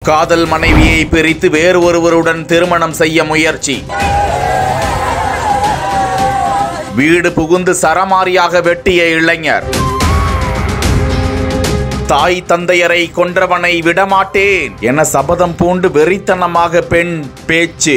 காதல் மனைவியை பிரித்து வேறு ஒருவருடன் திருமணம் செய்ய முயற்சி வீடு புகுந்து சரமாரியாக வெட்டிய இளைஞர் தாய் தந்தையரை கொன்றவனை விடமாட்டேன் என சபதம் பூண்டு வெறித்தனமாக பெண் பேச்சு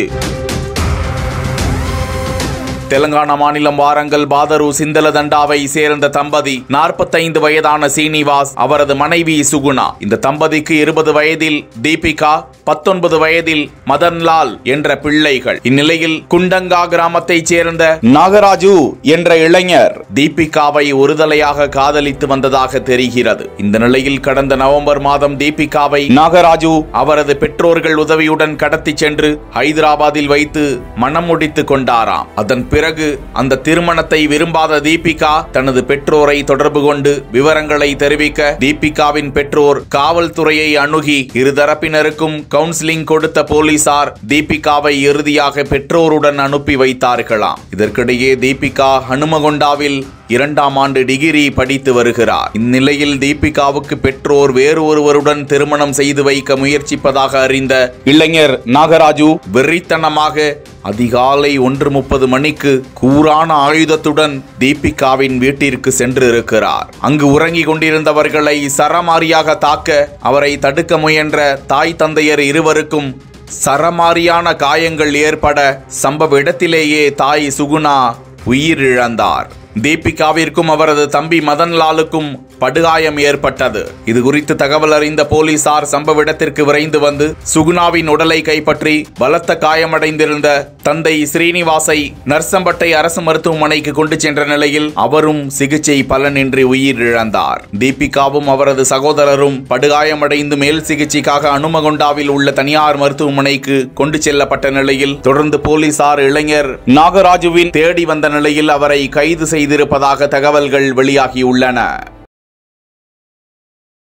தெலுங்கானா மாநிலம் வாரங்கல் பாதரு சிந்தல தண்டாவை சேர்ந்த தம்பதி 45 வயதான சீனிவாஸ் அவரது மனைவி சுகுணா இந்த தம்பதிக்கு இருபது வயதில் தீபிகா பத்தொன்பது வயதில் மதன்லால் என்ற பிள்ளைகள் இந்நிலையில் குண்டங்கா கிராமத்தைச் சேர்ந்த நாகராஜு என்ற இளைஞர் தீபிகாவை ஒருதலையாக காதலித்து வந்ததாக தெரிகிறது இந்த நிலையில் கடந்த நவம்பர் மாதம் தீபிகாவை நாகராஜு அவரது பெற்றோர்கள் உதவியுடன் கடத்தி சென்று ஹைதராபாத்தில் வைத்து மனம் முடித்துக் கொண்டாராம் அதன் பிறகு அந்த திருமணத்தை விரும்பாத தீபிகா தனது பெற்றோரை தொடர்பு கொண்டு விவரங்களை தெரிவிக்க தீபிகாவின் பெற்றோர் காவல்துறையை அணுகி இருதரப்பினருக்கும் கவுன்சிலிங் கொடுத்த போலீசார் தீபிகாவை இறுதியாக பெற்றோருடன் அனுப்பி வைத்தார்களாம் இதற்கிடையே தீபிகா ஹனுமகொண்டாவில் இரண்டாம் ஆண்டு டிகிரி படித்து வருகிறார் இந்நிலையில் தீபிகாவுக்கு பெற்றோர் வேறு ஒருவருடன் திருமணம் செய்து வைக்க முயற்சிப்பதாக அறிந்த இளைஞர் நாகராஜு வெறித்தனமாக அதிகாலை ஒன்று முப்பது மணிக்கு கூரான ஆயுதத்துடன் தீபிகாவின் வீட்டிற்கு சென்று இருக்கிறார் அங்கு உறங்கிக் கொண்டிருந்தவர்களை சரமாரியாக தாக்க அவரை தடுக்க முயன்ற தாய் தந்தையர் இருவருக்கும் சரமாரியான காயங்கள் ஏற்பட சம்பவ இடத்திலேயே தாய் சுகுணா உயிரிழந்தார் தீபிகாவிற்கும் அவரது தம்பி மதன்லாலுக்கும் படுகாயம் ஏற்பட்டது இது குறித்து தகவல் அறிந்த போலீசார் சம்பவ இடத்திற்கு விரைந்து வந்து சுகுணாவின் உடலை கைப்பற்றி பலத்த காயமடைந்திருந்த தந்தை ஸ்ரீனிவாசை நர்சம்பட்டை அரசு மருத்துவமனைக்கு கொண்டு சென்ற நிலையில் அவரும் சிகிச்சை பலனின்றி உயிரிழந்தார் தீபிகாவும் அவரது சகோதரரும் படுகாயமடைந்து மேல் சிகிச்சைக்காக அனுமகொண்டாவில் உள்ள தனியார் மருத்துவமனைக்கு கொண்டு செல்லப்பட்ட நிலையில் தொடர்ந்து போலீசார் இளைஞர் நாகராஜுவின் தேடி வந்த நிலையில் அவரை கைது செய்திருப்பதாக தகவல்கள் வெளியாகியுள்ளன